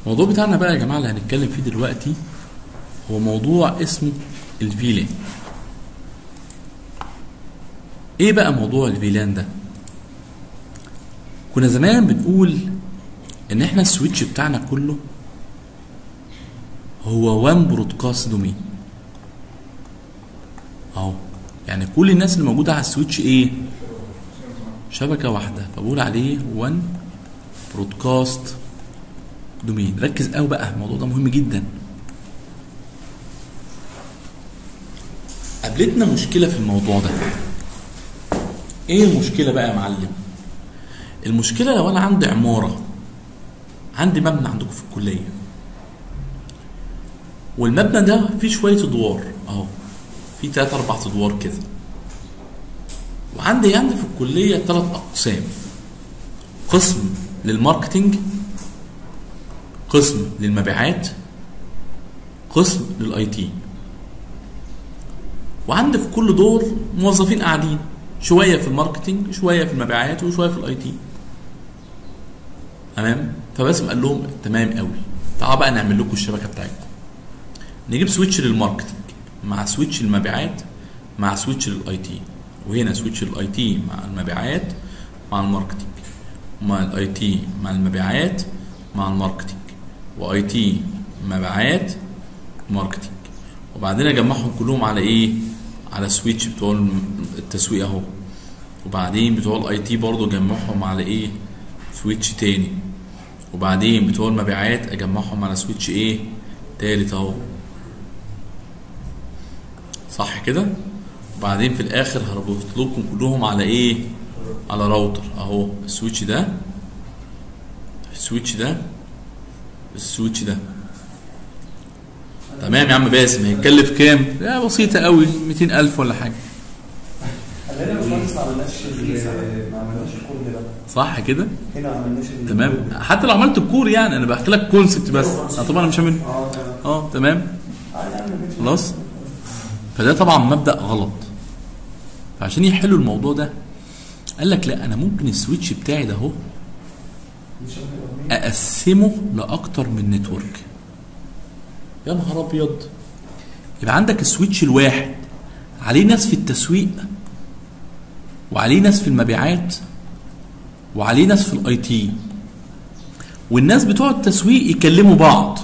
الموضوع بتاعنا بقى يا جماعه اللي هنتكلم فيه دلوقتي هو موضوع اسمه الفيلان ايه بقى موضوع الفيلان ده كنا زمان بنقول ان احنا السويتش بتاعنا كله هو وان برودكاست دومين اهو يعني كل الناس اللي موجوده على السويتش ايه شبكه واحده فبقول عليه وان برودكاست دومين ركز قوي بقى الموضوع ده مهم جدا قابلتنا مشكله في الموضوع ده ايه المشكله بقى يا معلم المشكله لو انا عندي عماره عندي مبنى عندكم في الكليه والمبنى ده فيه شويه ادوار اهو في تلات اربع ادوار كده وعندي عندي في الكليه ثلاث اقسام قسم للماركتينج قسم للمبيعات قسم للاي تي وعندي في كل دور موظفين قاعدين شويه في الماركتينج شويه في المبيعات وشويه في الاي تي تمام فباسم قال لهم تمام قوي تعالوا بقى نعمل لكم الشبكه بتاعتكم نجيب سويتش للماركتينج مع سويتش للمبيعات مع سويتش للاي تي وهنا سويتش للاي تي مع المبيعات مع الماركتينج مع الاي تي مع المبيعات مع الماركتينج واي تي مبيعات ماركتينج وبعدين اجمعهم كلهم على ايه على سويتش بتوع التسويق اهو وبعدين بتوع الاي تي برضه اجمعهم على ايه سويتش تاني وبعدين بتوع المبيعات اجمعهم على سويتش ايه تالت اهو صح كده وبعدين في الاخر هربط لكم كلهم على ايه على راوتر اهو السويتش ده السويتش ده السويتش ده تمام يا عم باسم هيتكلف كام؟ لا بسيطة قوي 200000 ولا حاجة خلينا يا باشمهندس ما عملناش ال- ما عملناش الكود ده صح كده؟ هنا ما عملناش ال- تمام حتى لو عملت الكور يعني انا بحكي لك كونسبت بس أنا طبعا انا مش هعمل اه تمام اه تمام عادي اعمل فيديو. خلاص فده طبعا مبدا غلط فعشان يحلوا الموضوع ده قال لك لا انا ممكن السويتش بتاعي ده اهو مش هنبقى مين؟ اقسمه لاكتر من نتورك يا نهار ابيض يبقى عندك السويتش الواحد عليه ناس في التسويق وعليه ناس في المبيعات وعليه ناس في الاي تي والناس بتوع التسويق يكلموا بعض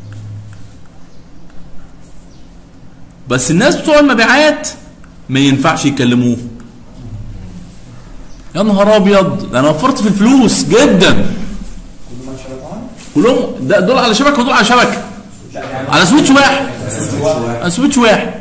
بس الناس بتوع المبيعات ما ينفعش يكلموه يا نهار ابيض ده انا وفرت في الفلوس جدا كل ما شرطان كلهم ده دول على شبكه ودول على شبكه لا يعني على سويتش واحد واحد. على سويتش واحد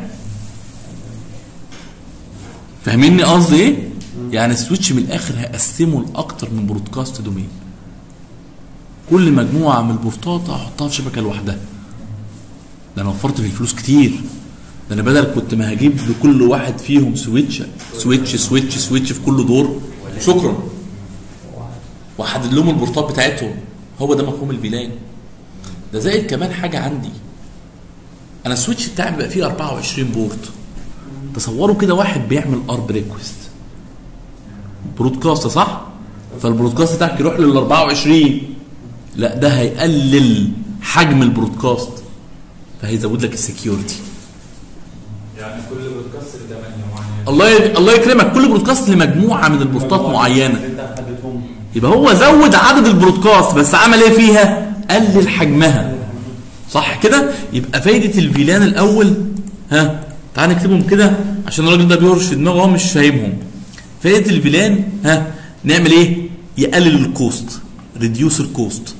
فاهميني قصدي ايه؟ يعني السويتش من الاخر هقسمه لاكتر من برودكاست دومين كل مجموعه من البورتات هحطها في شبكه لوحدها ده انا وفرت في الفلوس كتير ده انا بدل كنت ما هجيب لكل واحد فيهم سويتش سويتش سويتش سويتش في كل دور شكرا واحدد لهم البورتات بتاعتهم هو ده مفهوم الفيلان ده زائد كمان حاجه عندي انا السويتش بتاعي بيبقى فيه 24 بورت تصوروا كده واحد بيعمل ارب ريكوست برودكاست صح فالبرودكاست بتاعك يروح لل 24 لا ده هيقلل حجم البرودكاست فهيزود لك السكيورتي يعني كل بودكاست ل 8 معينه الله ي... الله يكرمك كل برودكاست لمجموعه من البورتات معينه انت حددهم يبقى هو زود عدد البرودكاست بس عمل ايه فيها قلل حجمها صح كده يبقى فايده الفيلان الاول ها تعال نكتبهم كده عشان الراجل ده بيهرش في دماغه هو مش فاهمهم فايده الفيلان ها نعمل ايه يقلل الكوست ريديوس الكوست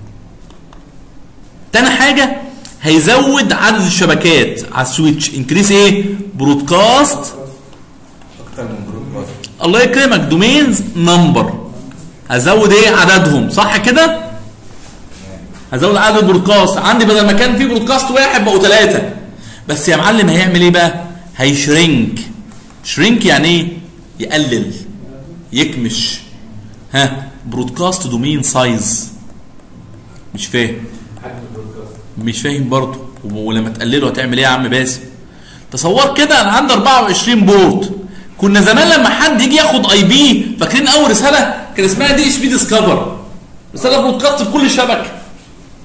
تاني حاجه هيزود عدد الشبكات على السويتش انكريس ايه برودكاست اكتر من برودكاست الله يكرمك دومينز نمبر هزود ايه عددهم صح كده هزود عدد البرودكاست عندي بدل ما كان في برودكاست واحد بقوا ثلاثه بس يا معلم هيعمل ايه بقى هيشرينك شرينك يعني ايه يقلل يكمش ها برودكاست دومين سايز مش فاهم حجم البودكاست مش فاهم برضه ولما تقلله هتعمل ايه يا عم باسم تصور كده انا عندي 24 بورت كنا زمان لما حد يجي ياخد اي بي فاكرين اول رساله كان اسمها دي اتش بي ديسكفر رساله برودكاست في كل شبكه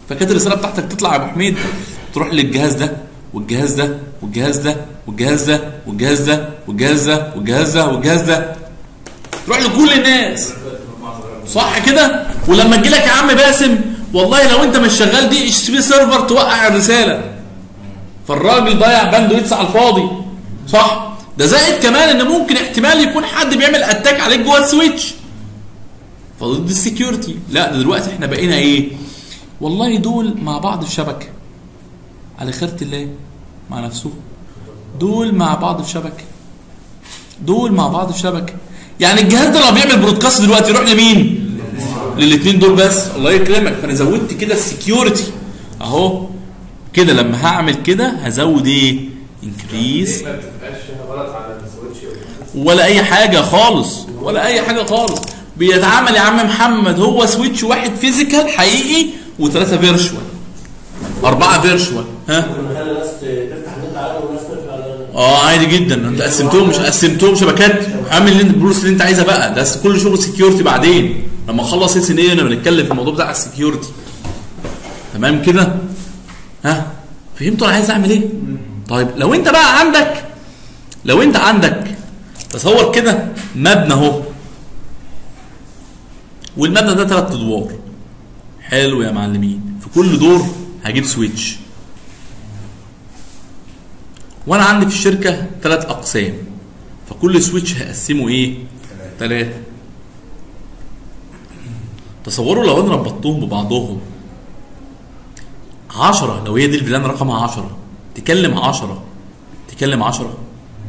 فكانت الرساله بتاعتك تطلع يا ابو حميد تروح للجهاز ده والجهاز ده والجهاز ده والجهاز ده والجهاز ده والجهاز ده والجهاز ده والجهاز ده تروح لكل الناس صح كده ولما تجي لك يا عم باسم والله لو انت مش شغال دي اتش بي سيرفر توقع الرساله فالراجل ضيع باندويتس على الفاضي صح ده زائد كمان ان ممكن احتمال يكون حد بيعمل اتاك عليك جوه السويتش فضد السكيورتي لا ده دلوقتي احنا بقينا ايه والله دول مع بعض في شبكه على خيرة الله مع نفسه دول مع بعض في شبكه دول مع بعض في شبكه يعني الجهاز ده لو بيعمل برودكاست دلوقتي يروح لمين للاثنين دول بس الله يكرمك فانا زودت كده السكيورتي اهو كده لما هعمل كده هزود ايه انكريس ما بتبقاش فيها غلط على السويتش ولا اي حاجه خالص ولا اي حاجه خالص بيتعامل يا عم محمد هو سويتش واحد فيزيكال حقيقي وثلاثه فيرشوال اربعه فيرشوال ها ممكن نخلي الناس تفتح النت عادي والناس تقفل على اه عادي جدا انت قسمتهم مش قسمتهم شبكات اعمل اللي انت البروس اللي انت عايزها بقى ده كل شغل سكيورتي بعدين لما اخلص اس ان ايه انا بنتكلم في الموضوع بتاع السكيورتي تمام كده ها فهمتوا انا عايز اعمل ايه طيب لو انت بقى عندك لو انت عندك تصور كده مبنى اهو والمبنى ده ثلاث ادوار حلو يا معلمين في كل دور هجيب سويتش وانا عندي في الشركه ثلاث اقسام فكل سويتش هقسمه ايه ثلاثه تصوروا لو انا ربطتهم ببعضهم عشرة لو هي دي الفلان رقمها عشرة تكلم عشرة تكلم عشرة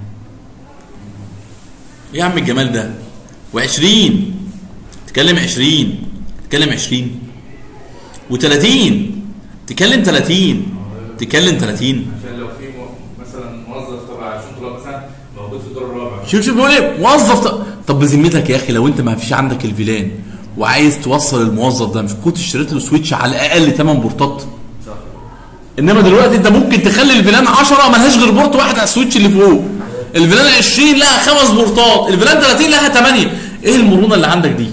ايه يا عم الجمال ده وعشرين تكلم عشرين تكلم عشرين وتلاتين تكلم تلاتين تكلم تلاتين عشان لو في مو- مثلا موظف تبع شنطه مثلا موجود في الدور الرابع شوف شوف بيقول ايه موظف ط- طب بذمتك يا اخي لو انت ما فيش عندك الفيلان وعايز توصل الموظف ده مش كنت اشتريت له سويتش على الاقل 8 بورتات صح انما دلوقتي انت ممكن تخلي الفيلان 10 ملهاش غير بورت واحد على السويتش اللي فوق الفيلان 20 لها خمس بورتات الفيلان 30 لها 8 ايه المرونه اللي عندك دي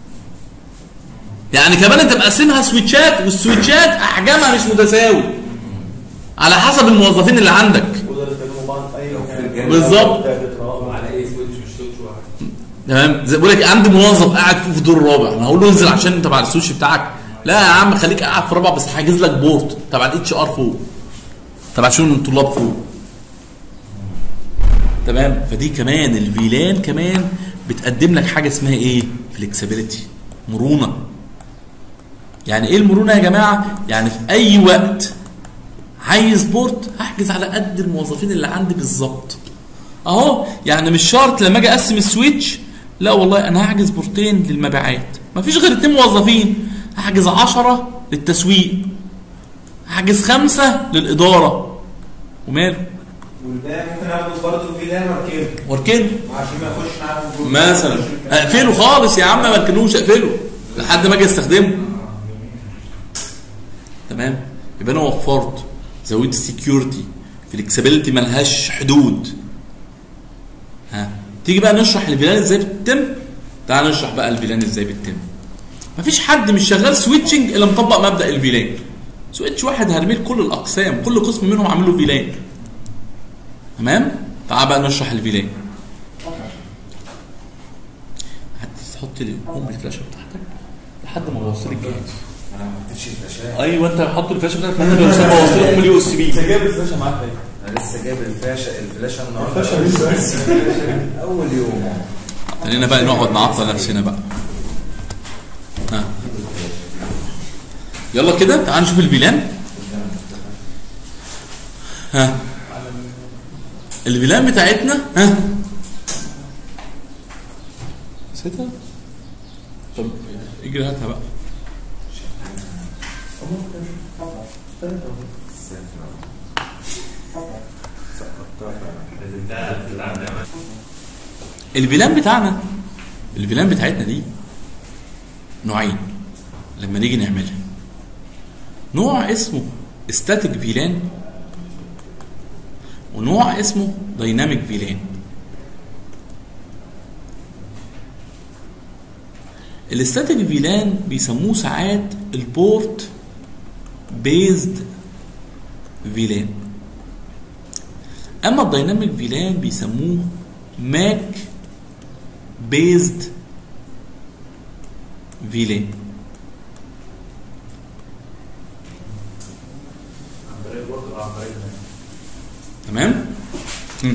يعني كمان انت مقسمها سويتشات والسويتشات احجامها مش متساوي على حسب الموظفين اللي عندك وده يكلموا بعض في اي لو في مكان رجالة. بالظبط. على اي سويتش مش سويتش واحد تمام زي بقول لك عندي موظف قاعد فوق في الدور الرابع انا هقول له انزل عشان تبع السويتش بتاعك لا يا عم خليك قاعد في الرابع بس هحجز لك بورت تبع الاتش ار فوق تبع شؤون الطلاب فوق تمام فدي كمان الفيلان كمان بتقدم لك حاجه اسمها ايه فليكسبيليتي مرونه يعني ايه المرونه يا جماعه يعني في اي وقت عايز بورت هحجز على قد الموظفين اللي عندي بالظبط اهو يعني مش شرط لما اجي اقسم السويتش لا والله انا هحجز بورتين للمبيعات مفيش غير اتنين موظفين هحجز عشرة للتسويق هحجز خمسة للإدارة وماله والباقي ممكن اخده برضه في لان واركبه واركنه عشان ما يخش معاهم في الجروب. مثلا اقفله خالص يا عم ما اركنوش اقفله لحد ما اجي استخدمه تمام يبقى انا وفرت زودت السكيورتي فليكسبيليتي ملهاش حدود ها تيجي بقى نشرح الفيلان ازاي بتتم تعال نشرح بقى الفيلان ازاي بتتم مفيش حد مش شغال سويتشنج الا مطبق مبدا الفيلان سويتش واحد هرميه لكل الاقسام كل قسم منهم عامل له فيلان تمام تعال بقى نشرح الفيلان هتحط لي ام الفلاشه بتاعتك لحد ما اوصل الجهاز انا ما حطيتش الفلاشات ايوه انت حط الفلاشه بتاعتك لحد ما اوصل ام اليو اس بي انت جايب الفلاشه معاك ايه؟ انا لسه جايب الفلاشه الفلاشه النهارده الفلاشه لسه اول يوم خلينا بقى نقعد نعطل نفسنا بقى ها يلا كده تعال نشوف الفيلان ها الفيلان بتاعتنا ها نسيتها طب اجري هاتها بقى الفيلان بتاعنا الفيلان بتاعتنا دي نوعين لما نيجي نعملها نوع اسمه static فيلان ونوع اسمه دايناميك فيلان الاستاتيك فيلان بيسموه ساعات البورت بيزد فيلان اما الدايناميك فيلان بيسموه ماك بيزد فيلان عن طريق البورد ولا عن طريق الماك؟ تمام مم.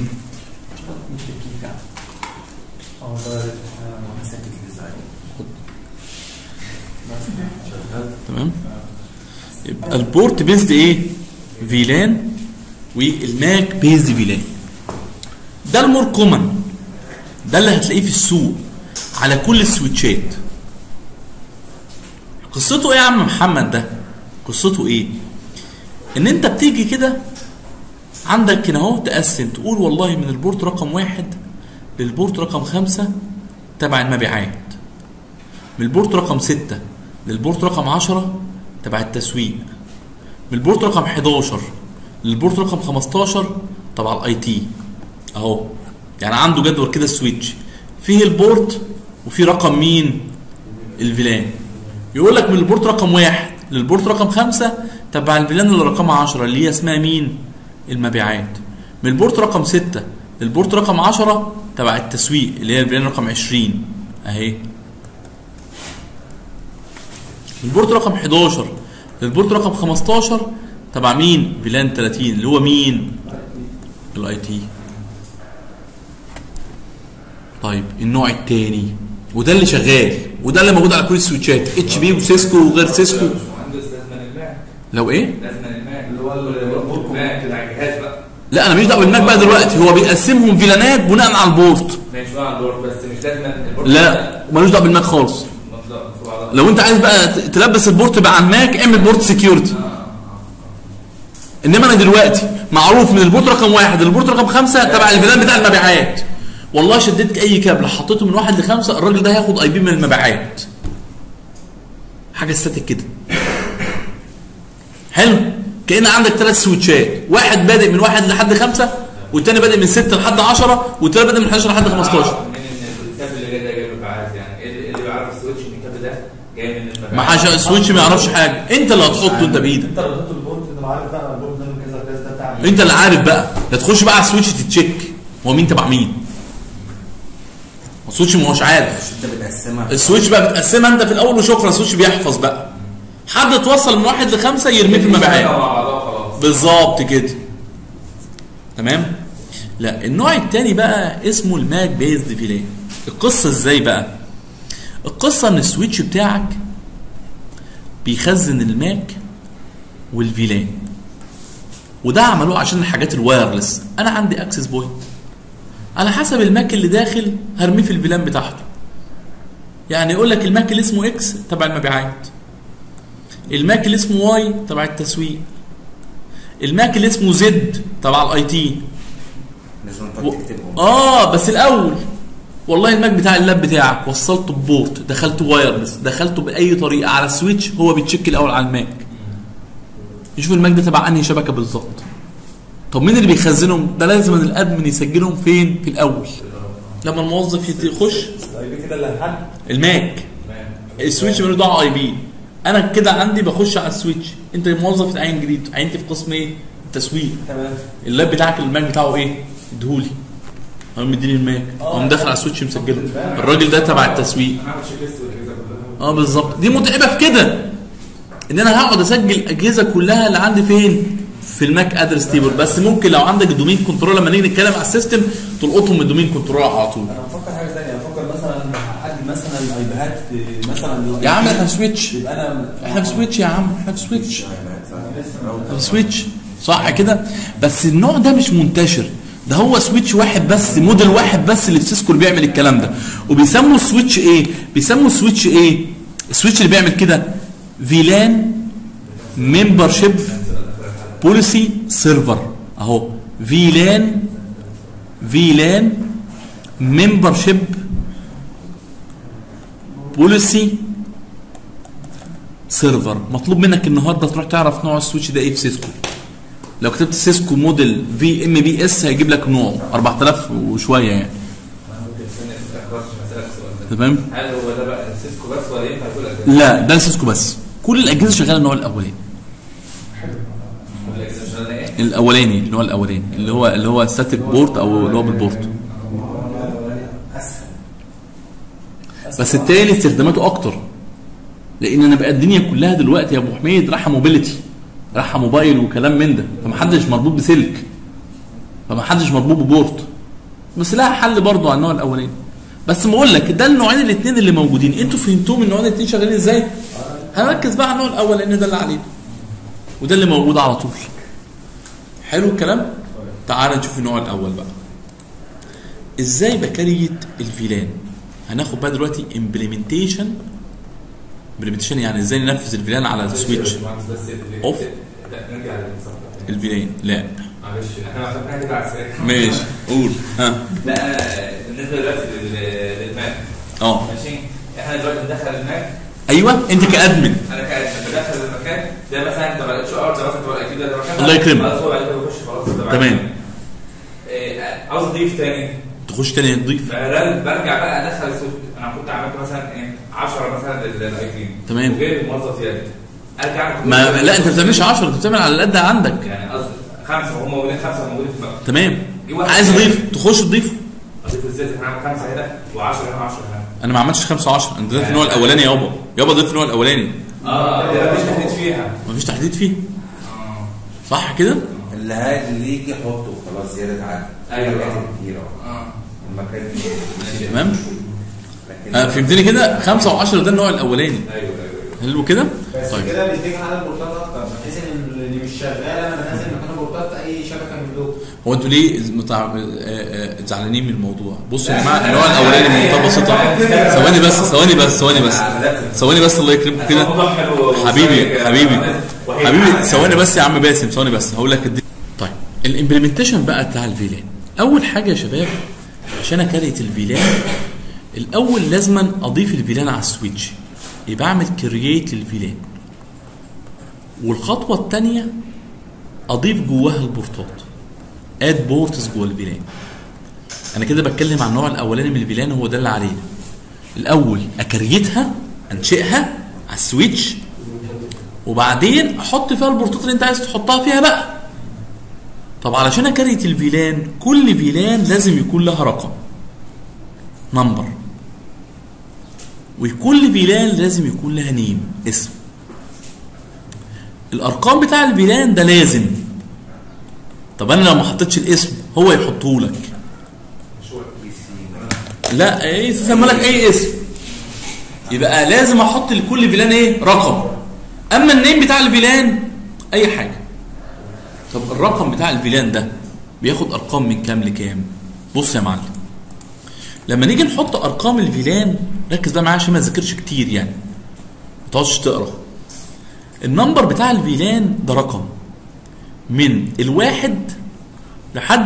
اه ده وانا ساكت ليه ازاي تمام يبقى البورت بيزد ايه فيلان والماك بيزد فيلان ده المور كومن ده اللي هتلاقيه في السوق على كل السويتشات قصته ايه يا عم محمد ده قصته ايه ان انت بتيجي كده عندك هنا اهو تقسم تقول والله من البورت رقم واحد للبورت رقم خمسة تبع المبيعات من البورت رقم ستة للبورت رقم عشرة تبع التسويق من البورت رقم 11 للبورت رقم 15 تبع الاي تي اهو يعني عنده جدول كده السويتش فيه البورت وفيه رقم مين الفيلان يقول لك من البورت رقم واحد للبورت رقم خمسة تبع الفيلان اللي رقمها 10 اللي هي اسمها مين المبيعات من البورت رقم ستة للبورت رقم 10 تبع التسويق اللي هي الفيلان رقم 20 اهي البورت رقم 11 للبورت رقم 15 تبع مين؟ فيلان 30 اللي هو مين؟ الاي تي طيب النوع الثاني وده اللي شغال وده اللي موجود على كل السويتشات اتش بي وسيسكو وغير سيسكو مهندس لازم الماك لو ايه؟ لازم الماك اللي هو البورد الماك بتاع الجهاز بقى لا انا ماليش دعوه بالماك بقى دلوقتي هو بيقسمهم فيلانات بناء على البورت ماشي بقى على البورد بس مش لازم البورد لا مالوش دعوه بالماك خالص مطلق مطلق على لو انت عايز بقى ت- تلبس البورت بقى على الماك اعمل بورت سكيورتي انما انا دلوقتي معروف من البورت رقم واحد للبورت رقم خمسه تبع الفيلان بتاع المبيعات والله شديت اي كابل حطيته من واحد لخمسه الراجل ده هياخد اي بي من المبيعات حاجه ستاتيك كده حلو كان عندك ثلاث سويتشات واحد بادئ من واحد لحد خمسه والتاني بادئ من سته لحد 10 والتاني بادئ من 11 لحد 15 منين ان الكابل اللي جاي ده جاي من المبيعات يعني ايه اللي اللي بيعرف السويتش ان الكابل ده جاي من المبيعات ما حاجه السويتش ما يعرفش حاجه انت اللي هتحطه انت بايدك انت لو حطيت البورد انت عارف بقى البورد ده من كذا كذا ده بتاع مين. انت اللي عارف بقى لا تخش بقى على السويتش تتشيك هو مين تبع مين السويتش ما هوش عارف انت بتقسمها السويتش بقى بتقسمها انت في الاول وشكرا السويتش بيحفظ بقى حد توصل من واحد لخمسه يرميه في المبيعات مع بعضها خلاص بالظبط كده تمام لا النوع التاني بقى اسمه الماك بيزد فيلان القصه ازاي بقى القصه ان السويتش بتاعك بيخزن الماك والفيلان وده عملوه عشان الحاجات الوايرلس انا عندي اكسس بوينت على حسب الماك اللي داخل هرميه في الفيلان بتاعته يعني يقول لك الماك اللي اسمه اكس تبع المبيعات الماك اللي اسمه واي تبع التسويق الماك اللي اسمه زد تبع الاي تي لازم انت و... تكتبهم اه بس الاول والله الماك بتاع اللاب بتاعك وصلته ببورت دخلته وايرلس دخلته باي طريقه على السويتش هو بيتشيك الاول على الماك يشوف الماك ده تبع انهي شبكه بالظبط طب مين اللي بيخزنهم ده لازم ان الادمن يسجلهم فين في الاول لما الموظف يت- يخش الاي بي كده اللي هنحل الماك السويتش ملوش دعوه اي بي انا كده عندي بخش على السويتش انت موظف تعين جديد عينت في قسم ايه التسويق تمام اللاب بتاعك الماك بتاعه ايه اديهولي هم مديني الماك آه. هم داخل على السويتش مسجله الراجل ده تبع التسويق انا عامل تشيك ليست والاجهزه كلها اه بالظبط دي متعبه في كده ان انا هقعد اسجل الاجهزه كلها اللي عندي فين في الماك ادرس تيبل بس ممكن لو عندك الدومين كنترول لما نيجي نتكلم على السيستم تلقطهم من الدومين كنترول على طول انا بفكر حاجه ثانيه بفكر مثلا احدد مثلا الايباد مثلا يا عم احنا في سويتش يبقى انا احنا في سويتش يا عم احنا في سويتش لسه سويتش صح كده بس النوع ده مش منتشر ده هو سويتش واحد بس موديل واحد بس اللي في سيسكو اللي بيعمل الكلام ده وبيسموا السويتش ايه بيسموا السويتش ايه السويتش اللي بيعمل كده فيلان ممبرشيب بوليسي سيرفر اهو فيلان فيلان ممبرشيب بوليسي سيرفر مطلوب منك النهارده تروح تعرف نوع السويتش ده ايه في سيسكو لو كتبت سيسكو موديل في ام بي اس هيجيب لك نوعه 4000 وشويه يعني ممكن استنى استخلص مسألة السؤال ده تمام هل هو ده بقى سيسكو بس ولا ينفع كل الاجهزه؟ لا ده لسيسكو بس كل الاجهزه شغاله النوع الاولاني الاولاني اللي هو الاولاني اللي هو اللي هو ستاتيك بورت او اللي هو بالبورت اسهل بس التاني استخداماته اكتر لان انا بقى الدنيا كلها دلوقتي يا ابو حميد رايحه موبيليتي رايحه موبايل وكلام من ده فمحدش مربوط بسلك فمحدش مربوط ببورت بس لها حل برضه على النوع الاولاني بس بقول لك ده النوعين الاثنين اللي موجودين انتوا فهمتوهم النوعين الاثنين شغالين ازاي هنركز بقى على النوع الاول لان ده اللي علينا وده اللي موجود على طول حلو الكلام تعال نشوف النوع الاول بقى ازاي بكريت الفيلان هناخد بقى دلوقتي امبلمنتيشن امبلمنتيشن يعني ازاي ننفذ الفيلان على السويتش مهندس بس ال- أوف. لا، نرجع للصفحه الفيلان لا معلش احنا خدناها كده على السريع ماشي قول ها لا انا بالنسبه دلوقتي لل- للماك اه ماشي احنا دلوقتي بندخل الماك ايوه انت كادمن انا كان بدخل المكان ده مثلا تبع الاتش ار ده مثلا تبع الاكيد ده مكان الله يكرمك. خلاص هو بعد كده بيخش خلاص ده بعد تمام. كده. إيه، عاوز اضيف تاني تخش تاني تضيف فده برجع بقى ادخل السوق انا كنت عملت مثلا ايه 10 مثلا للايتين تمام. وجايب موظف زياده ارجع ما لا انت ما بتعملش 10 انت بتعمل على قد عندك يعني قصدي خمسه هم موجودين خمسه موجودين في المكتب تمام جه واحد عايز تاني. اضيف تخش تضيفه اضيف ازاي احنا عامل خمسه هنا و10 هنا و10 هنا انا ما عملتش 5 10 انت ضيف النوع الاولاني يابا يابا ضيف النوع الاولاني اه ده مفيش تحديد فيها مفيش تحديد فيه اه صح كده اللي هاي اللي يجي حطه خلاص زياده عادي أيوة. المكان كتير اهو اه المكان تمام لكن آه فهمتني كده 5 و10 ده النوع الاولاني ايوه ايوه حلو كده بس طيب كده بيديك على البورتات اكتر بحيث ان اللي مش شغال انا بنزل مكان البورتات اي شبكه من دول هو انتوا ليه متع... آه، آه، زعلانين من الموضوع بصوا يا جماعه النوع الاولاني بمنتهى البساطه ثواني بس ثواني بس ثواني بس ثواني بس الله يكرمك كده الموضوع حلو حبيبي حبيبي وهي- حبيبي ثواني بس يا عم باسم ثواني بس هقول لك الدنيا طيب الامبلمنتيشن بقى بتاع الفيلان اول حاجه يا شباب عشان اكريت الفيلان الاول لازما اضيف الفيلان على السويتش يبقى اعمل كرييت للفيلان والخطوه الثانيه اضيف جواها البورتات اد بورتس جوه الفيلان انا كده بتكلم عن النوع الاولاني من الفيلان هو ده اللي علينا الاول اكريتها انشئها على السويتش وبعدين احط فيها البورتات اللي انت عايز تحطها فيها بقى طب علشان اكريت الفيلان كل فيلان لازم يكون لها رقم نمبر وكل فيلان لازم يكون لها نيم اسم الارقام بتاع الفيلان ده لازم طب انا لو ما حطيتش الاسم هو يحطه لك لا ايه يسمى لك اي اسم يبقى لازم احط لكل فيلان ايه رقم اما النيم بتاع الفيلان اي حاجه طب الرقم بتاع الفيلان ده بياخد ارقام من كام لكام بص يا معلم لما نيجي نحط ارقام الفيلان ركز بقى معايا عشان ما تذاكرش كتير يعني ما تقعدش تقرا النمبر بتاع الفيلان ده رقم من الواحد لحد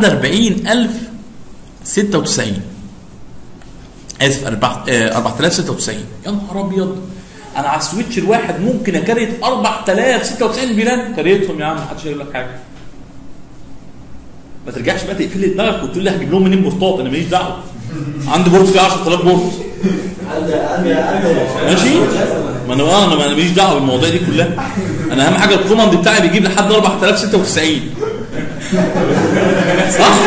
40096 اسف 4096 يا نهار ابيض انا على السويتش الواحد ممكن اكريت 4096 فيلان كريتهم يا عم محدش هيقول لك حاجه ما ترجعش بقى تقفل لي دماغك وتقول لي هجيب لهم منين بورتات انا ماليش دعوه عندي بورت فيه 10000 بورت عندي عندي عندي ماشي ما انا آه، انا ما انا ماليش دعوه بالمواضيع دي كلها انا اهم حاجه الكوماند بتاعي بيجيب لحد 4096 صح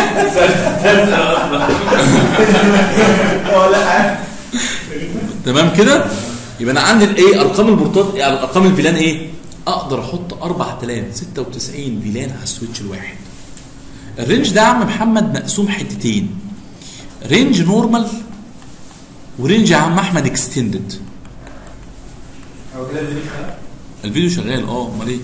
ولا حاجه تمام كده يبقى انا عندي الايه ارقام البورتات يعني ارقام الفيلان ايه اقدر احط 4096 فيلان على السويتش الواحد الرينج ده يا عم محمد مقسوم حتتين رينج نورمال ورينج يا عم احمد اكستندد هو كده اللي بيشتغل الفيديو شغال اه امال ايه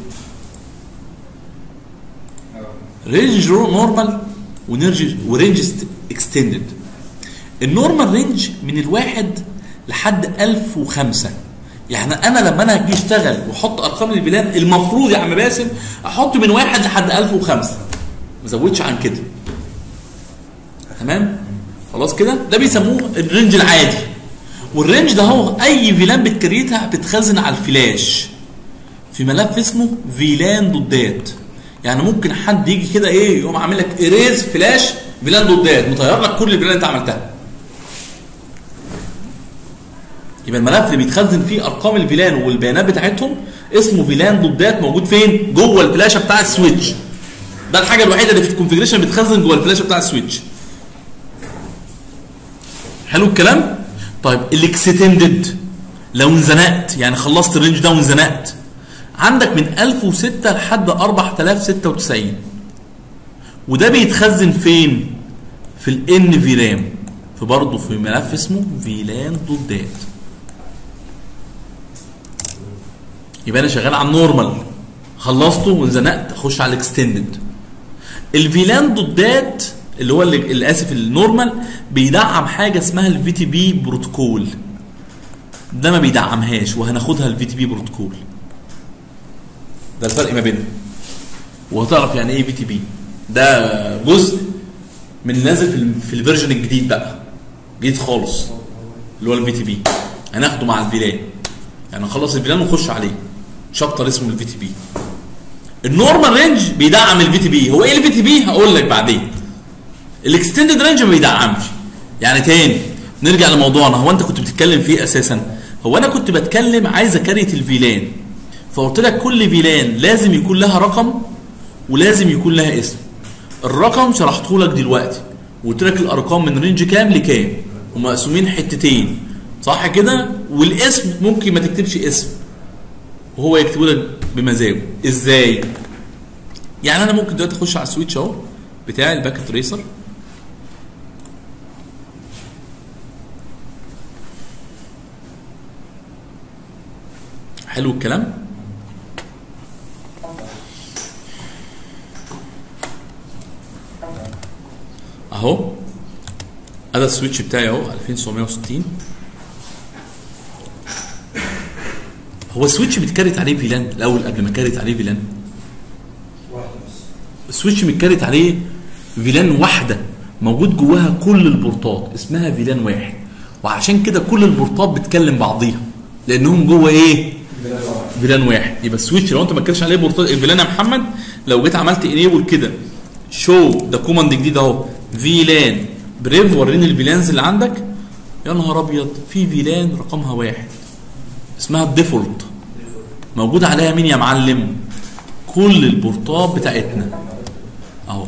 رينج رو- نورمال ونرج ورينج اكستندد النورمال رينج من الواحد لحد 1005 يعني انا لما انا اجي اشتغل واحط ارقام الفيلان المفروض يا عم باسم احط من واحد لحد 1005 ما ازودش عن كده تمام خلاص كده ده بيسموه الرينج العادي والرينج ده هو اي فيلان بتكريتها بتخزن على الفلاش في ملف اسمه فيلان دوتات يعني ممكن حد يجي كده ايه يقوم عامل لك اريز فلاش فيلان دوتات مطير لك كل الفيلان اللي انت عملتها يبقى الملف اللي بيتخزن فيه ارقام الفيلان والبيانات بتاعتهم اسمه فيلان دوتات موجود فين جوه الفلاشه بتاع السويتش ده الحاجه الوحيده اللي في الكونفجريشن بتخزن جوه الفلاشه بتاع السويتش حلو الكلام طيب الاكستندد لو انزنقت يعني خلصت الرينج ده وانزنقت عندك من 1006 لحد 4096 وده بيتخزن فين في الان في رام في برضه في ملف اسمه فيلان دوت دات يبقى انا شغال على النورمال خلصته وانزنقت اخش على الاكستندد الفيلان دوت دات اللي هو اللي اللي اسف النورمال بيدعم حاجه اسمها الفي تي بي بروتوكول ده ما بيدعمهاش وهناخدها الفي تي بي بروتوكول ده الفرق ما بينهم وهتعرف يعني ايه في تي بي ده جزء من نازل في, ال- في الفيرجن الجديد بقى جديد خالص اللي هو الفي تي بي هناخده مع الفيلان يعني نخلص الفيلان ونخش عليه شابتر اسمه الفي تي بي النورمال رينج بيدعم الفي تي بي هو ايه الفي تي بي هقول لك بعدين الاكستندد رينج ما بيدعمش يعني تاني نرجع لموضوعنا هو انت كنت بتتكلم فيه اساسا هو انا كنت بتكلم عايز اكريت الفيلان فقلت لك كل فيلان لازم يكون لها رقم ولازم يكون لها اسم الرقم شرحته لك دلوقتي وقلت لك الارقام من رينج كام لكام ومقسومين حتتين صح كده والاسم ممكن ما تكتبش اسم وهو يكتبه لك بمزاجه ازاي يعني انا ممكن دلوقتي اخش على السويتش اهو بتاع الباك تريسر حلو الكلام اهو ادي السويتش بتاعي اهو 2960 هو السويتش متكرت عليه فيلان الاول قبل ما كرت عليه فيلان واحده بس السويتش متكرت عليه فيلان واحده موجود جواها كل البورتات اسمها فيلان واحد وعشان كده كل البورتات بتكلم بعضيها لانهم جوه ايه فيلان واحد يبقى السويتش لو انت ما كانش عليه بورتات الفيلان يا محمد لو جيت عملت انيبل كده شو ده كوماند جديد اهو فيلان بريف وريني الفيلانز اللي عندك يا نهار ابيض في فيلان رقمها واحد اسمها الديفولت موجود عليها مين يا معلم كل البورتات بتاعتنا اهو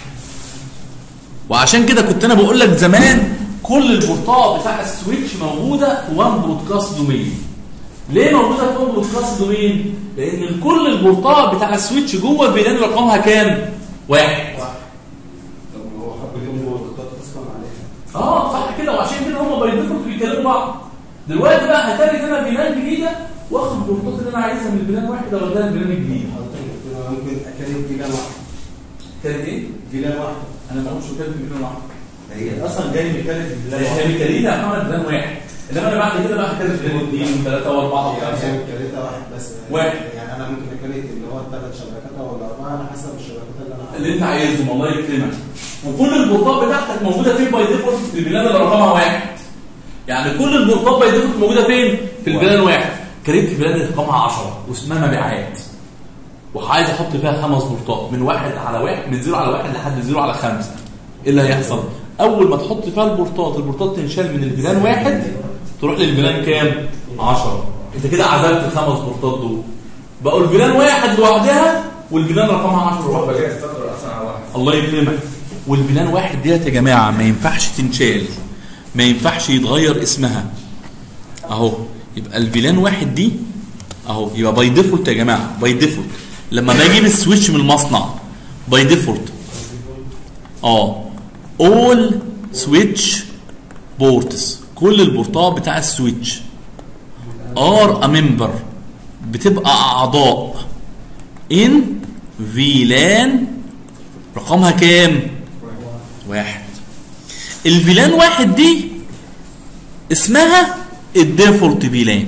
وعشان كده كنت انا بقول لك زمان كل البورتات بتاع السويتش موجوده في وان برودكاست دومين ليه موجوده في وان برودكاست دومين لان كل البورتات بتاع السويتش جوه فيلان رقمها كام واحد طب هو حب يوم هو الخطط اصلا عليها اه صح كده وعشان كده هم باي ديفولت بيكلموا بعض دلوقتي بقى هتلاقي انا فيلان جديده واخد البورتات اللي انا عايزها من الفيلان واحد اوديها الفيلان الجديد حضرتك قلت له ممكن اكلم فيلان واحده كانت ايه؟ فيلان واحده انا ما قلتش كانت فيلان واحد هي اصلا جاي مكلف فيلان هي ميكالينا يا محمد فيلان واحد انما انا بعد كده بقى هكذا فيلان اثنين وثلاثه واربعه يعني وخمسه هي مكلفه واحد بس واحد. يعني انا ممكن اكلف اللي هو الثلاث شبكات او الاربعه على حسب الشبكات اللي انا اللي انت عايزهم الله يكرمك وكل البورتات بتاعتك موجوده فين باي ديفولت في البلاد اللي رقمها واحد يعني كل البورتات باي ديفولت موجوده فين في البلاد واحد كريت في بلاد رقمها 10 واسمها مبيعات وعايز احط فيها خمس بورتات من واحد على واحد من زيرو على واحد لحد زيرو على خمسه ايه اللي هيحصل؟ اول ما تحط فيها البورتات البورتات تنشال من الفيلان واحد تروح للفيلان كام؟ 10 انت كده عزلت الخمس بورتات دول بقوا الفيلان واحد لوحدها والفيلان رقمها 10 لوحدها بقى يستقر اصلا على واحد الله يكرمك والبلان واحد ديت يا جماعه ما ينفعش تنشال ما ينفعش يتغير اسمها اهو يبقى الفيلان واحد دي اهو يبقى باي ديفولت يا جماعه باي ديفولت لما باجي اجيب السويتش من المصنع باي ديفولت اه اول سويتش بورتس كل البورتات بتاع السويتش ار ا ممبر بتبقى اعضاء ان فيلان رقمها كام؟ واحد الفيلان واحد دي اسمها الديفولت فيلان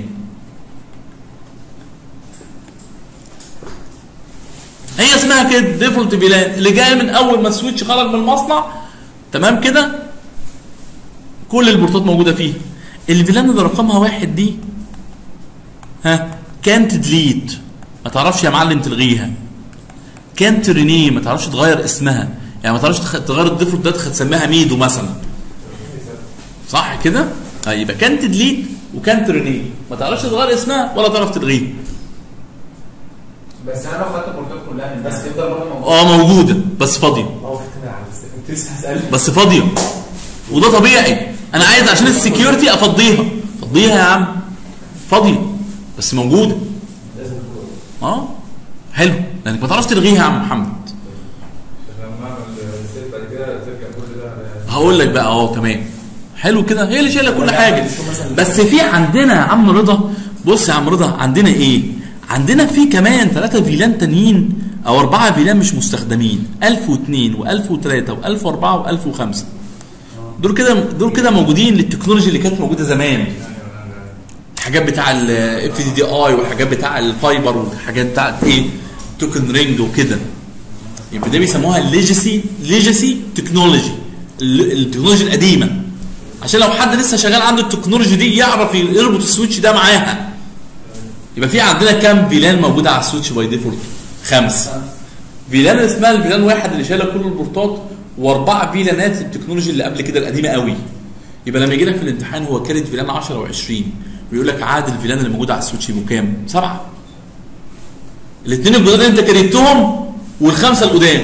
هي اسمها كده ديفولت فيلان اللي جايه من اول ما السويتش خرج من المصنع تمام كده كل البورتات موجوده فيه الفيلان اللي رقمها واحد دي ها كانت ديليت ما تعرفش يا معلم تلغيها كانت رينيه ما تعرفش تغير اسمها يعني ما تعرفش تخ- تغير الديفولت ده تسميها ميدو مثلا صح كده؟ آه، يبقى كانت ديليت وكانت رينيه ما تعرفش تغير اسمها ولا تعرف تلغيه بس انا لو خدت البورتات كلها من بس تفضل برضه موجود اه موجوده بس فاضيه هو في الكاميرا على الس- كنت لسه هسألك بس فاضيه وده طبيعي انا عايز عشان السكيورتي افضيها فضيها يا عم فاضيه بس موجوده لازم تكون اه حلو لانك ما تعرفش تلغيها يا عم محمد لما اعمل سيف بعد كده ترجع كل ده على- هقول لك بقى اه تمام حلو كده هي اللي شايله كل حاجه بس في عندنا يا عم رضا بص يا عم رضا عندنا ايه عندنا في كمان ثلاثة فيلان تانيين او اربعة فيلان مش مستخدمين 1002 و1003 و1004 و1005 دول كده دول كده موجودين للتكنولوجي اللي كانت موجوده زمان الحاجات بتاع الاف دي دي اي والحاجات بتاع الفايبر والحاجات بتاعت ايه توكن رينج وكده يبقى ده بيسموها الليجاسي ليجاسي تكنولوجي التكنولوجيا القديمه عشان لو حد لسه شغال عنده التكنولوجي دي يعرف يربط السويتش ده معاها يبقى في عندنا كام فيلان موجوده على السويتش باي ديفولت خمسه فيلان اسمها الفيلان واحد اللي شايله كل البورتات واربعه فيلانات للتكنولوجي اللي قبل كده القديمه قوي يبقى لما يجي لك في الامتحان هو كارت فيلان 10 و20 ويقول لك عاد الفيلان اللي موجود على السويتش يبقوا كام؟ سبعه الاثنين الجداد اللي انت كريتهم والخمسه القدام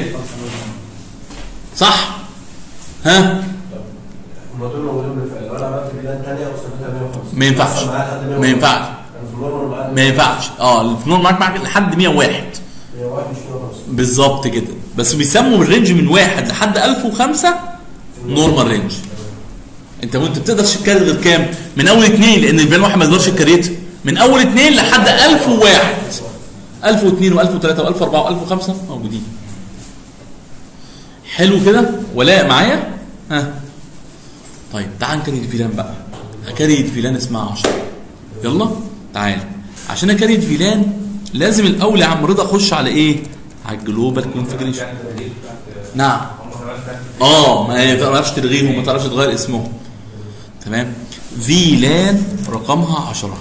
صح؟ ها؟ هم دول موجودين بالفعل لو انا عملت بلاد ثانيه وصلتها 150 ما ينفعش. أصلاً معايا لحد 150. ما ينفعش. انا في النورمال معايا ما ينفعش اه الفنون معاك معاك لحد 101 101 مش 150 بالظبط كده بس بيسموا الرينج من واحد لحد 1005 نورمال رينج انت وانت بتقدر تكريت غير كام؟ من اول اثنين لان الفيلان واحد ما يقدرش يكريتها من اول اثنين لحد 1001 1002 و1003 و1004 و1005 موجودين حلو كده ولاء معايا ها طيب تعال نكريت فيلان بقى هكريت فيلان اسمها 10 يلا تعال عشان اكريت فيلان لازم الاول يا عم رضا اخش على ايه على الجلوبال كونفجريشن نعم هم كمان كان اه ما تعرفش تلغيهم ما تعرفش تغير اسمهم تمام فيلان رقمها 10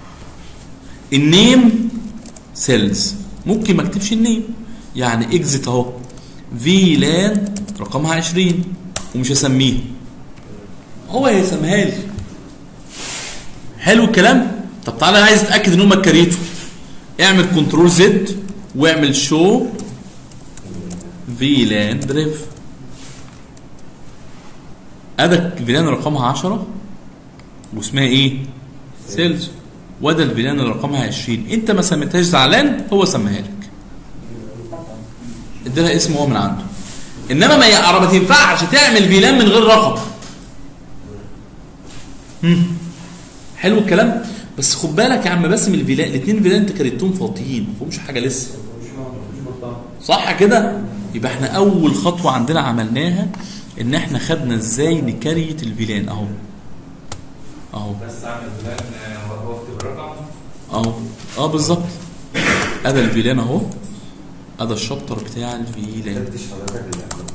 النيم سيلز ممكن ما اكتبش النيم يعني اكزت اهو فيلان رقمها 20 ومش هسميه هو هيسميها لي حلو الكلام طب تعالى عايز اتاكد ان هم كريتوا اعمل كنترول زد واعمل شو فيلان دريف ادك فيلان رقمها 10 واسمها ايه؟ سيلز وده الفيلان اللي رقمها 20 انت ما سميتهاش زعلان هو سماها لك اديلها اسم هو من عنده انما ما يع- ما تنفعش تعمل فيلان من غير رقم هم. حلو الكلام بس خد بالك يا عم باسم الفيلان الاثنين فيلان انت كريتهم فاضيين ما فيهمش حاجه لسه مش مش بطال صح كده يبقى احنا اول خطوه عندنا عملناها ان احنا خدنا ازاي نكريت الفيلان اهو اهو بس اعمل فلان آه، واكتب رقم اهو اه بالظبط ادي الفيلان اهو ادي الشابتر بتاع الفيلان فتش حضرتك اللي قبله.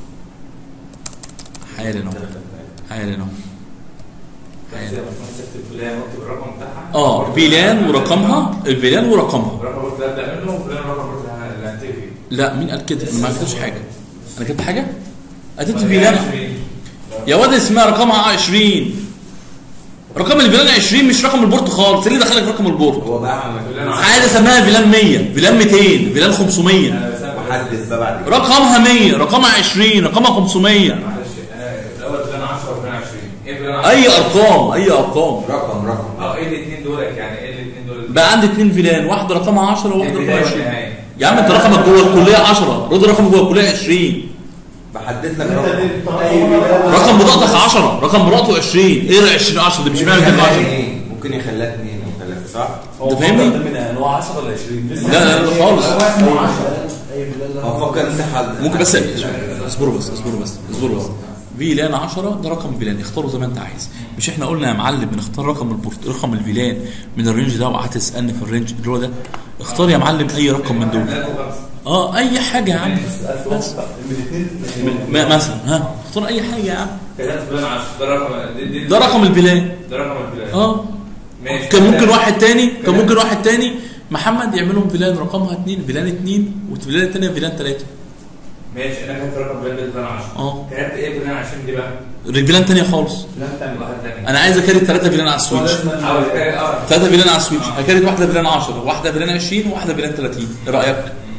حالا اهو حالا اهو بس يا باشمهندس اكتب فلان واكتب الرقم بتاعها اه فيلان ورقمها الفيلان ورقمها الرقم برضه اللي ابدا منه وفلان الرقم برضه اللي هنتهي فيه لا مين قال كده انا ما كتبتش حاجه انا كتبت حاجه كتبت فيلان يا واد اسمها رقمها 20 رقم الفيلان 20 مش رقم البورت خالص إيه اللي دخلك في رقم البورت هو بقى عمل فلان عايز اسميها فيلان 100 فيلان 200 فيلان 500 انا بسمي وحدث بقى بعد كده رقمها 100 رقمها 20 رقمها 500 معلش انا الاول فلان 10 وفلان 20 ايه فلان 10 اي ارقام اي ارقام رقم رقم اه ايه الاثنين دولك يعني ايه الاثنين دول بقى عندي اتنين فيلان واحده رقمها 10 وواحده رقمها البداية 20 والنهاية. يا عم انت رقمك جوه الكليه 10 رد رقمك جوه الكليه 20 بحدد لك انت رقم دي- اي بلاد- رقم بطاقتك 10 رقم بطاقته 20 ايه 20 10 دي مش معنى كده 10 ايه ممكن يخليها اثنين او ثلاثه صح؟ انت فاهمني؟ من ان هو 10 ولا 20 لسه لا لا لا خالص هو اسمه 10 اي بلاد هو فكر انت حد ممكن بس اصبروا بس اصبروا بس اصبروا بس فيلان 10 ده رقم فيلان اختاره زي ما انت عايز مش احنا قلنا يا معلم بنختار رقم البورت رقم الفيلان من الرينج ده وقعدت تسالني في الرينج اللي هو ده اختار يا معلم اي رقم من دول فلان وخمسة. اه اي حاجه يا عم بس من الاثنين من- ما- مثلا ها اختار اي حاجه يا عم كتبت فلان 10 ده رقم دي- دي- ده رقم الفيلان ده رقم الفلان اه ماشي كان ممكن واحد تاني كان ممكن واحد تاني محمد يعملهم فيلان رقمها اتنين فيلان اتنين والفيلان التانية فيلان تلاتة ماشي انا كتبت رقم فلان ده فلان 10 اه كتبت ايه فلان 20 دي بقى فيلان تانية خالص فلان تاني واحد تاني انا عايز اكريت ثلاثة فيلان على السويتش عاوز كده اه ثلاثة فيلان على السويتش هكريت واحدة فيلان 10 واحدة فيلان 20 وواحدة فيلان 30 ايه رأيك؟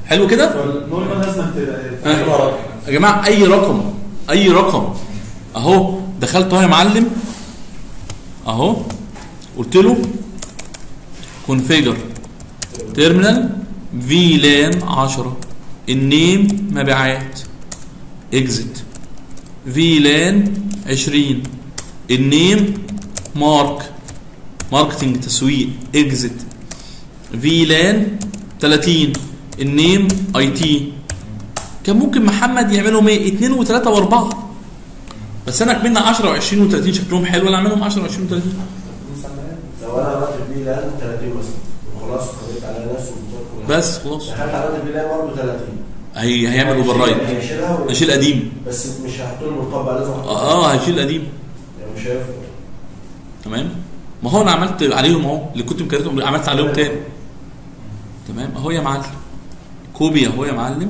حلو كده فالنورمال لازم ها؟ تبقى رقم يا جماعه اي رقم اي رقم اهو دخلت اهو يا معلم اهو قلت له كونفيجر تيرمينال في لان 10 النيم مبيعات اكزت في لان 20 النيم مارك ماركتنج تسويق اكزت في لان 30 النيم اي تي كان ممكن محمد يعملهم ايه 2 و3 و4 بس انا كملنا 10 و20 و30 شكلهم حلو انا اعملهم 10 و20 و30 لو انا عملت البي لان 30 مثلا وخلاص خليت على ناس والموتور كلها بس خلاص دخلت عملت البي لان برضه 30 هي هيعمل اوفر رايد هيشيلها و- هيشيل قديم بس مش هحط له المطبق لازم احط اه هيشيل قديم يعني مش هينفع تمام ما هو انا عملت عليهم اهو اللي كنت مكررتهم عملت عليهم تاني تمام اهو يا معلم كوبي اهو يا معلم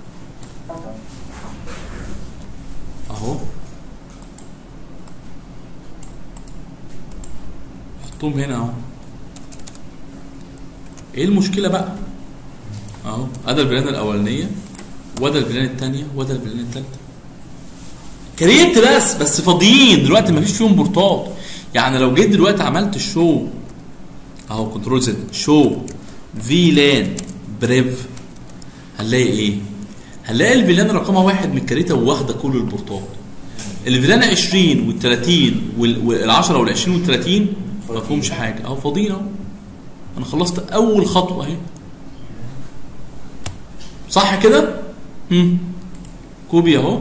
اهو حطهم هنا اهو ايه المشكله بقى اهو ادي الفيلان الاولانيه وده الفيلان الثانيه وده الفيلان الثالثه كريت بس بس فاضيين دلوقتي ما فيش فيهم بورتات يعني لو جيت دلوقتي عملت الشو اهو كنترول زد شو في لان بريف هنلاقي ايه؟ هنلاقي الفيلان رقمها واحد من الكريته واخده كل البورتات الفيلان 20 وال 30 وال 10 وال 20 وال 30 ما فيهمش حاجه اهو فاضيين اهو انا خلصت اول خطوه اهي صح كده؟ هم كوبي اهو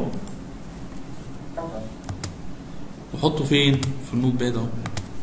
وحطه فين؟ في النوت باد اهو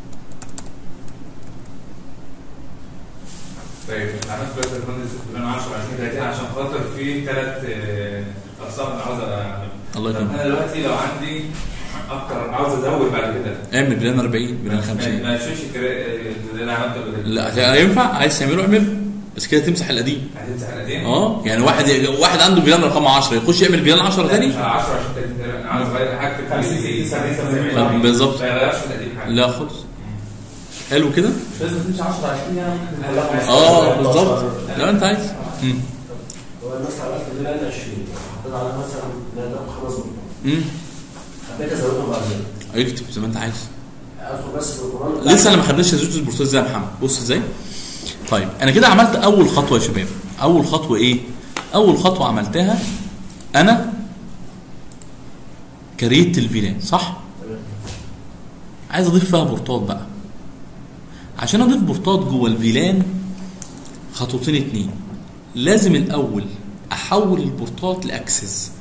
طيب عملت دلوقتي الباشمهندس بلان 10 20 30 عشان خاطر في ثلاث اقسام انا عاوز اعملها الله طب يكرمك انا دلوقتي لو عندي اكتر عاوز ازود بعد كده اعمل بلان 40 بلان ما 50 ما اشيلش الكرا- اللي انا عملته قبل كده لا ينفع عايز تعمله اعمله بس كده تمسح القديم هتمسح القديم اه يعني واحد واحد عنده بلان رقم 10 يخش يعمل بلان 10 مش تاني 10 20 30 تقريبا انا عاوز اغير هكتب 50 فيه 60 70 80 بالظبط ما يغيرش في القديم حاجه لا خالص حلو كده مش لازم تمشي 10 20 يعني ممكن تخليها 15 اه 13. بالظبط لو انت عايز مم. هو مثلا عملت البي لان 20 حطيت عليها مثلا لا ده خمس نقط مم. حبيت ازودهم بعد كده اكتب زي ما انت عايز ادخل بس في القران لسه انا ما خدناش زيوت البروسيس زي يا محمد بص ازاي طيب انا كده عملت اول خطوه يا شباب اول خطوه ايه اول خطوه عملتها انا كريت الفيلان صح عايز اضيف فيها بورتات بقى عشان اضيف بورتات جوه الفيلان خطوتين اتنين لازم الاول احول البورتات لاكسس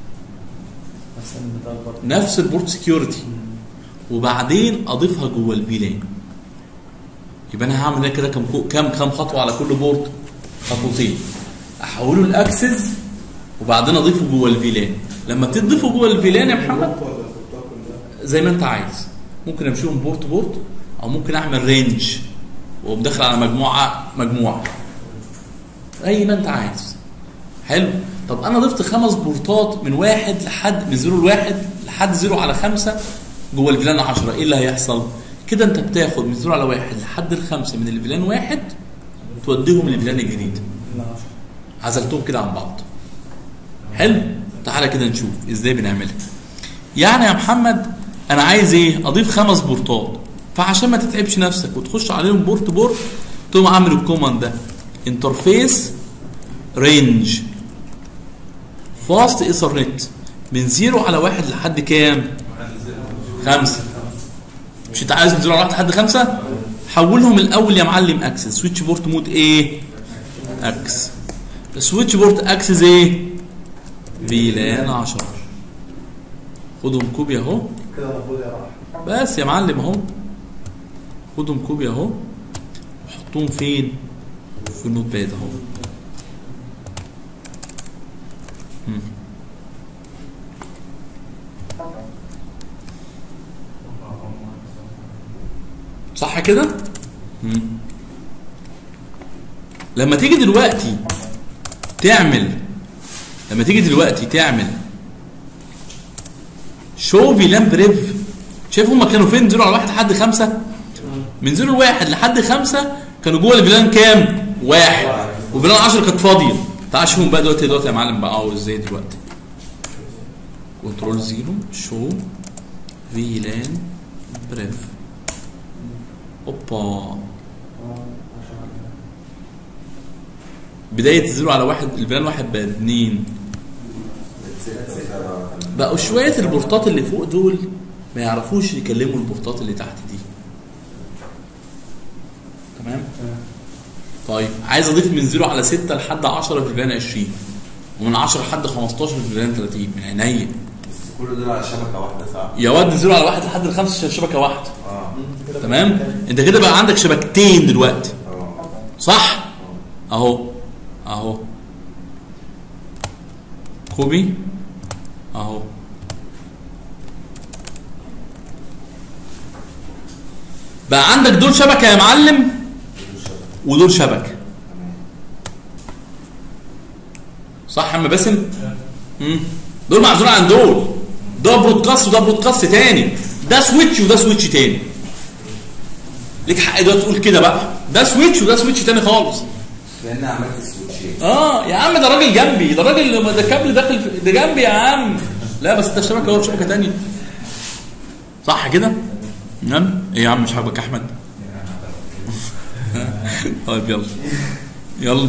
نفس البورت سكيورتي وبعدين اضيفها جوه الفيلان يبقى انا هعمل ده كده كم كم كم خطوه على كل بورت خطوتين احوله لاكسس وبعدين اضيفه جوه الفيلان لما تضيفه جوه الفيلان يا محمد البورت ولا البورتات كلها؟ زي ما انت عايز ممكن امشيهم بورت بورت او ممكن اعمل رينج ومدخل على مجموعه مجموعه زي ما انت عايز حلو طب انا ضفت خمس بورتات من واحد لحد من زيرو لواحد لحد زيرو على خمسه جوه الفيلان 10 ايه اللي هيحصل؟ كده انت بتاخد من زيرو على واحد لحد الخمسه من الفيلان واحد توديهم للفيلان الجديد عزلتهم كده عن بعض حلو تعالى كده نشوف ازاي بنعملها يعني يا محمد انا عايز ايه اضيف خمس بورتات فعشان ما تتعبش نفسك وتخش عليهم بورت بورت تقوم عامل الكوماند ده انترفيس رينج فاست ايثرنت من زيرو على واحد لحد كام؟ خمسة مش انت عايز من زيرو على واحد لحد خمسة؟ حولهم الاول يا معلم اكسس سويتش بورت مود ايه؟ اكس سويتش بورت اكسس ايه؟ فيلان 10 خدهم كوبي اهو كده المفروض يا راح بس يا معلم اهو خدهم كوبي اهو وحطهم فين في النوت باد اهو مم. صح كده مم. لما تيجي دلوقتي تعمل لما تيجي دلوقتي تعمل شو فيلان بريف شايف هما كانوا فين زيرو على واحد لحد خمسة من زيرو لواحد لحد خمسة كانوا جوه الفيلان كام واحد وفيلان 10 كانت فاضية تعال شوفهم بقى دلوقتي دلوقتي يا معلم بقى اه ازاي دلوقتي كنترول زيرو شو في لان بريف اوبا بداية زيرو على واحد الفيلان واحد بقى اتنين بقوا شوية البورتات اللي فوق دول ما يعرفوش يكلموا البورتات اللي تحت دي تمام طيب عايز اضيف من 0 على 6 لحد 10 في الفيلان 20 ومن 10 لحد 15 في الفيلان 30 من عينيا بس كل دول على شبكه واحده صح؟ يا واد 0 على 1 لحد الخمسة شبكة واحدة اه تمام انت كده بقى عندك شبكتين دلوقتي اه صح اهو اهو كوبي اهو بقى عندك دول شبكه يا معلم ودول شبكه صح يا عم باسم مم. دول معزولين عن دول ده برودكاست وده برودكاست تاني ده سويتش وده سويتش تاني ليك حق دلوقتي تقول كده بقى ده سويتش وده سويتش تاني خالص لان عملت سويتشين اه يا عم ده راجل جنبي ده راجل ده كابل داخل في ده جنبي يا عم لا بس ده شبكه هو شبكه تانية صح كده؟ نعم ايه يا عم مش عاجبك احمد؟ طيب يلا يلا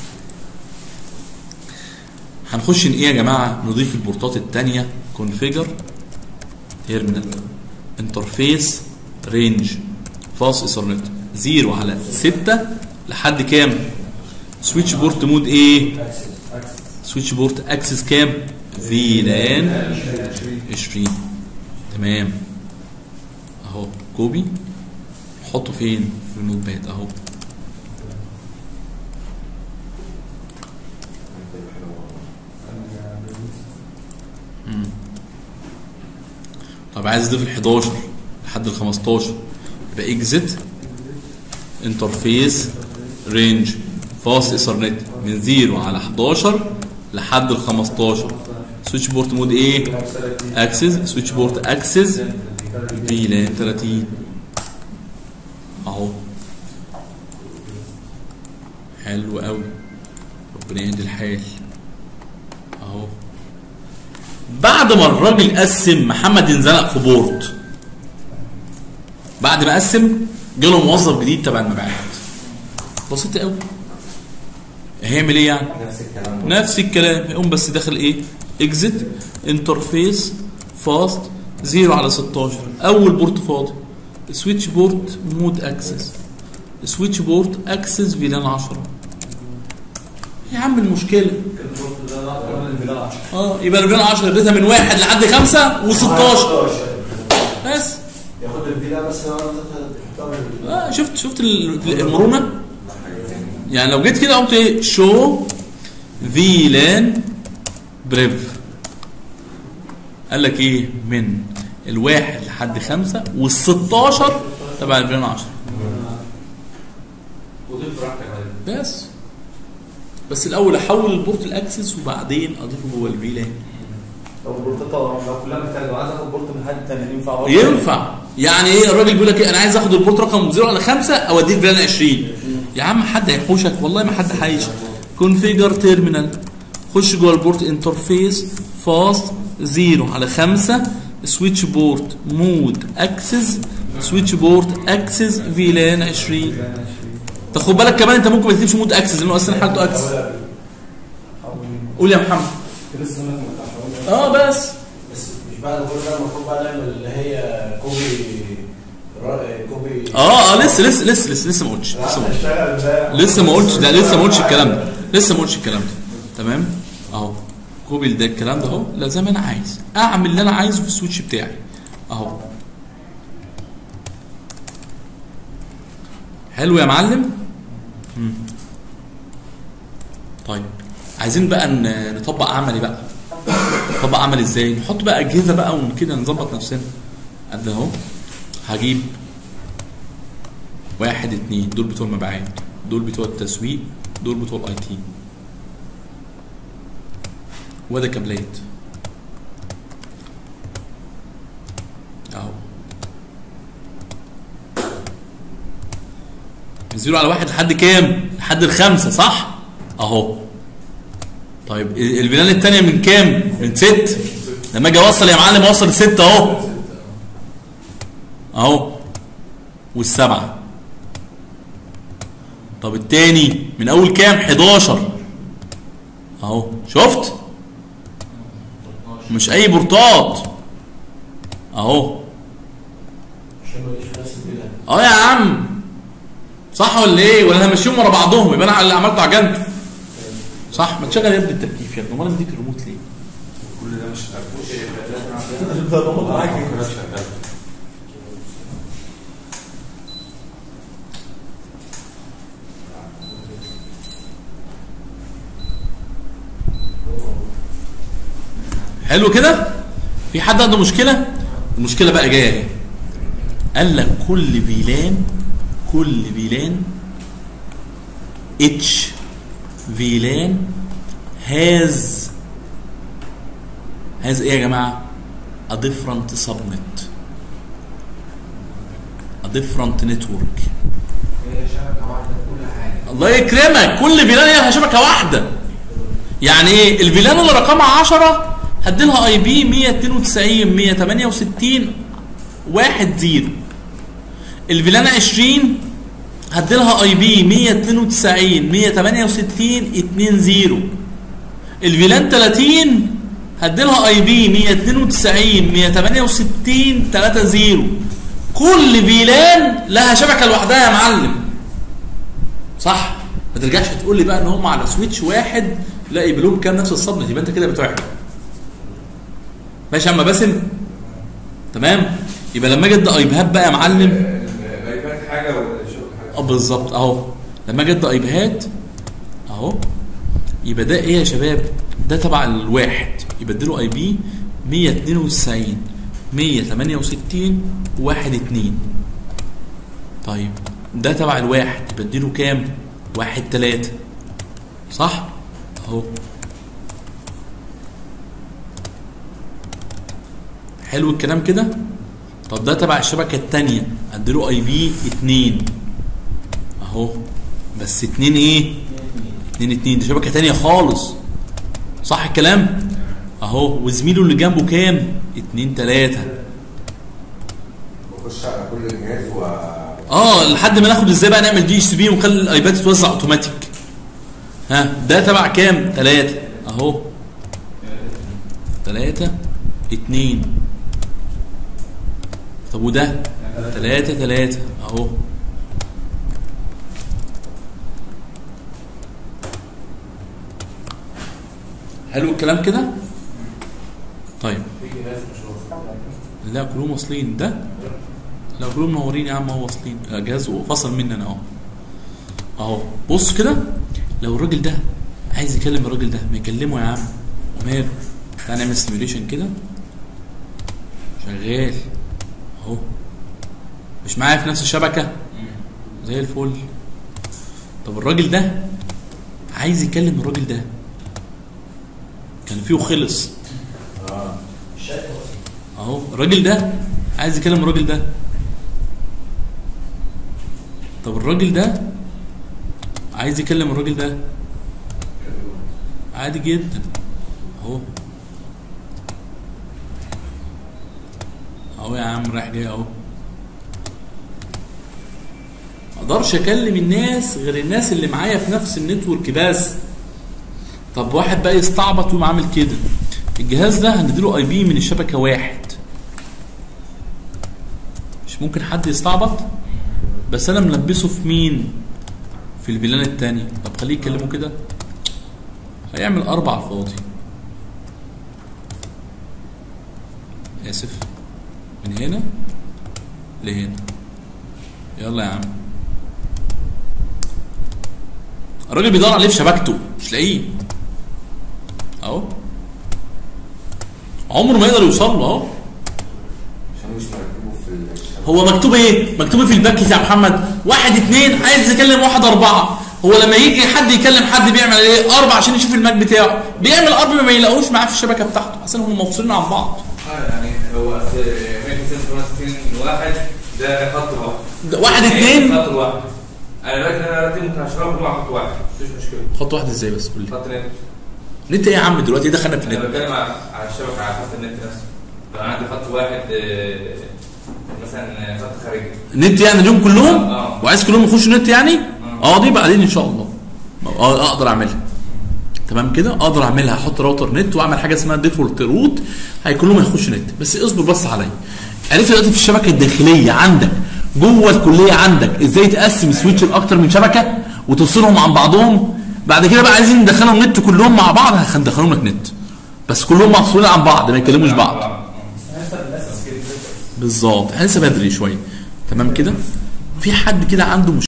هنخش ان ايه يا جماعه نضيف البورتات الثانيه كونفيجر تيرمينال انترفيس رينج فاص ايثرنت 0 على 6 لحد كام؟ سويتش بورت مود ايه؟ سويتش بورت اكسس كام؟ في لان 20 تمام اهو كوبي حطه فين؟ في النوت باد اهو مم. طب عايز اضيف ال 11 لحد ال 15 يبقى اكزit انترفيس رينج فاست ايثرنت من 0 على 11 لحد ال 15 سويتش بورت مود ايه؟ اكسس سويتش بورت اكسس في لان 30 اهو حلو قوي ربنا يهدي الحال اهو بعد ما الراجل قسم محمد انزنق في بورت بعد ما قسم جاله موظف جديد تبع المبيعات بسيط قوي هيعمل ايه يعني؟ نفس الكلام نفس الكلام هيقوم بس داخل ايه؟ اكزit انترفيس فاست 0 على 16 اول بورت فاضي سويتش بورت مود اكسس سويتش بورت اكسس فيلان 10 يا عم المشكله اه يبقى الفيلان 10 اديتها من واحد لحد خمسه و16 بس ياخد الفيلا بس لو انا تختار اه شفت شفت ال- المرونه يعني لو جيت كده قمت ايه شو فيلان بريف قال لك ايه من الواحد لحد خمسة وال16 تبع الفيلان 10 وضيف براحتك عليه بس بس الاول احول البورت الاكسس وبعدين اضيفه جوه الفيلان لو البورتات لو كلها محتاجه لو عايز اخد بورت من حد تاني ينفع برضه؟ ينفع يعني ايه الراجل بيقول لك ايه انا عايز اخد البورت رقم 0 على 5 اوديه الفيلان 20 يا عم حد هيحوشك والله ما حد هيحوشك كونفيجر تيرمينال خش جوه البورت انترفيس فاست 0 على 5 سويتش بورت مود اكسس سويتش بورت اكسس فيلان 20 تاخد بالك كمان انت ممكن ما تكتبش مود اكسس لانه اصلا حالته اكسس قول يا محمد لسه ما تحولش. اه بس بس مش بعد كل ده المفروض بقى نعمل اللي هي كوبي را- كوبي اه اه لسه لسه لسه لسه لسه ما قلتش لسه ما قلتش اشتغل ازاي؟ لسه ما قلتش لا لسه ما قلتش الكلام ده لسه ما قلتش الكلام ده تمام اهو كوبي ده الكلام ده اهو لا زي ما انا عايز اعمل اللي انا عايزه في السويتش بتاعي اهو حلو يا معلم مم. طيب عايزين بقى ن- نطبق عملي بقى نطبق عملي ازاي نحط بقى اجهزه بقى وكده نظبط نفسنا قد اهو هجيب واحد اتنين دول بتوع المبيعات دول بتوع التسويق دول بتوع الاي تي وده كابلات اهو من زيرو على واحد لحد كام؟ لحد الخمسة صح؟ اهو طيب ال- الفيلان الثانيه من كام من ست لما اجي اوصل يا معلم اوصل الستة اهو اهو والسبعة طب التاني من اول كام 11 اهو شفت مش اي بورتات اهو عشان ما يجيش في نفس البلاد اه يا عم صح ولا ايه ولا انا ماشيهم ورا بعضهم يبقى انا اللي عملته عجنت صح ما تشغل يا ابني التكييف يا ابني امال مديك الريموت ليه كل ده مش مفهوش حلو كده في حد عنده مشكله المشكله بقى جايه اهي قال لك كل فيلان كل فيلان اتش فيلان هاز هاز ايه يا جماعه a different subnet a different network هي شبكه واحده في كل حاجه الله يكرمك كل فيلان ليها شبكه واحده يعني ايه الفيلان اللي رقمها 10 هديلها اي بي 192 168 1 0 الفيلان 20 هديلها اي بي 192 168 2 0 الفيلان 30 هديلها اي بي 192 168 3 0 كل فيلان لها شبكه لوحدها يا معلم صح ما ترجعش تقول لي بقى ان هم على سويتش واحد لا يبلوم كام نفس الصدمه يبقى انت كده بتوحد ماشي يا عم باسم تمام يبقى لما اجي ادي ايبهات بقى يا معلم الايباد حاجه والشغل حاجه اه بالظبط اهو لما اجي ادي ايبهات اهو يبقى ده ايه يا شباب ده تبع الواحد يبقى اديله اي بي 192 168 1 2 طيب ده تبع الواحد يبقى اديله كام؟ واحد تلاتة صح؟ اهو حلو الكلام كده؟ طب ده تبع الشبكة التانية اديله اي بي 2 اهو بس 2 ايه؟ 2 2 دي شبكة تانية خالص صح الكلام؟ اهو وزميله اللي جنبه كام؟ 2 3 بخش على كل جهاز و اه لحد ما ناخد ازاي بقى نعمل دي اتش بي ونخلي الايباد تتوزع اوتوماتيك ها ده تبع كام؟ ثلاثة اهو ثلاثة اتنين طب وده ثلاثة ثلاثة اهو حلو الكلام كده؟ طيب في جهاز مش واصل لا كلهم واصلين ده لا كلهم منورين يا عم هو واصلين آه، جهاز فصل مننا اهو اهو بص كده لو الراجل ده عايز يكلم الراجل ده ما يكلمه يا عم وماله تعالى نعمل سيميوليشن كده شغال اهو مش معايا في نفس الشبكه زي الفل طب الراجل ده عايز يكلم الراجل ده كان فيه خلص الشركه اهو الراجل ده عايز يكلم الراجل ده طب الراجل ده عايز يكلم الراجل ده عادي جدا اهو اهو يا عم رايح جاي اهو ما اقدرش اكلم الناس غير الناس اللي معايا في نفس النتورك بس طب واحد بقى يستعبط ويقوم عامل كده الجهاز ده هنديله اي بي من الشبكه واحد مش ممكن حد يستعبط بس انا ملبسه في مين في الفيلان التاني طب خليه يكلمه كده هيعمل اربع على الفاضي اسف من هنا لهنا يلا يا عم الراجل بيدور عليه في شبكته مش لاقيه اهو عمره ما يقدر يوصل له اهو عشان مش مركبه في الشبكه هو مكتوب ايه؟ مكتوب في الباكت يا محمد واحد اتنين عايز يكلم واحد اربعه هو لما يجي حد يكلم حد بيعمل ايه؟ اربع عشان يشوف الماك بتاعه بيعمل اربع ما يلاقوش معاه في الشبكه بتاعته عشان هم مفصولين عن بعض اه يعني هو أصل 168 واحد ده خط واحد ده واحد اتنين خط واحد انا دلوقتي انا دلوقتي ممكن اشرب مع خط واحد مفيش مشكله خط واحد ازاي بس قول لي خط نت نت ايه يا عم دلوقتي ايه دخلنا في انا النت بتكلم على على الشبكه على خط النت نفسه لو انا عندي خط واحد آه، مثلا خط خارجي نت يعني اليوم كلهم اه وعايز كلهم يخشوا نت يعني اه اه دي بعدين ان شاء الله اه اقدر اعملها تمام كده اقدر اعملها احط راوتر نت واعمل حاجه اسمها ديفولت روت هي كلهم هيخشوا نت بس اصبر بس عليا عرفت دلوقتي في الشبكه الداخليه عندك جوه الكليه عندك ازاي تقسم سويتش لاكتر من شبكه وتفصلهم عن بعضهم بعد كده بقى عايزين ندخلهم نت كلهم مع بعض هندخلهم لك نت بس كلهم مفصولين عن بعض ما يكلموش بعض لسه لسه بالظبط احنا لسه بدري شويه تمام كده في حد كده عنده مشكله